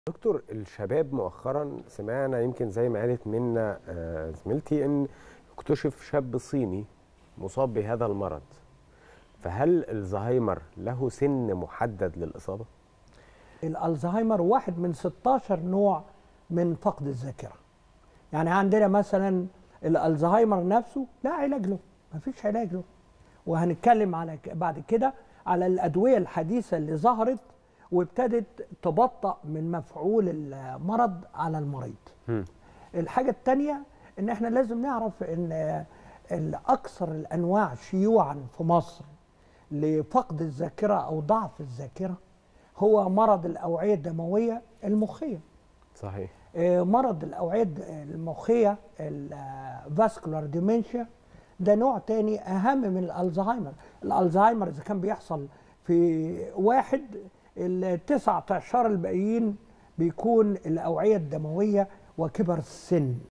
دكتور الشباب مؤخرا سمعنا يمكن زي ما قالت منا آه، زميلتي ان اكتشف شاب صيني مصاب بهذا المرض فهل الزهايمر له سن محدد للإصابة؟ الالزهايمر واحد من 16 نوع من فقد الذاكره يعني عندنا مثلا الالزهايمر نفسه لا علاج له مفيش علاج له وهنتكلم على ك- بعد كده على الادويه الحديثه اللي ظهرت وابتدت تبطأ من مفعول المرض على المريض مم. الحاجه الثانيه ان احنا لازم نعرف ان الاكثر الانواع شيوعا في مصر لفقد الذاكره او ضعف الذاكره هو مرض الاوعيه الدمويه المخيه صحيح آه، مرض الاوعيه المخيه الفاسكولار ديمنشيا ده نوع تاني اهم من الالزهايمر الالزهايمر اذا كان بيحصل في واحد التسعة اشهر الباقيين بيكون الاوعيه الدمويه وكبر السن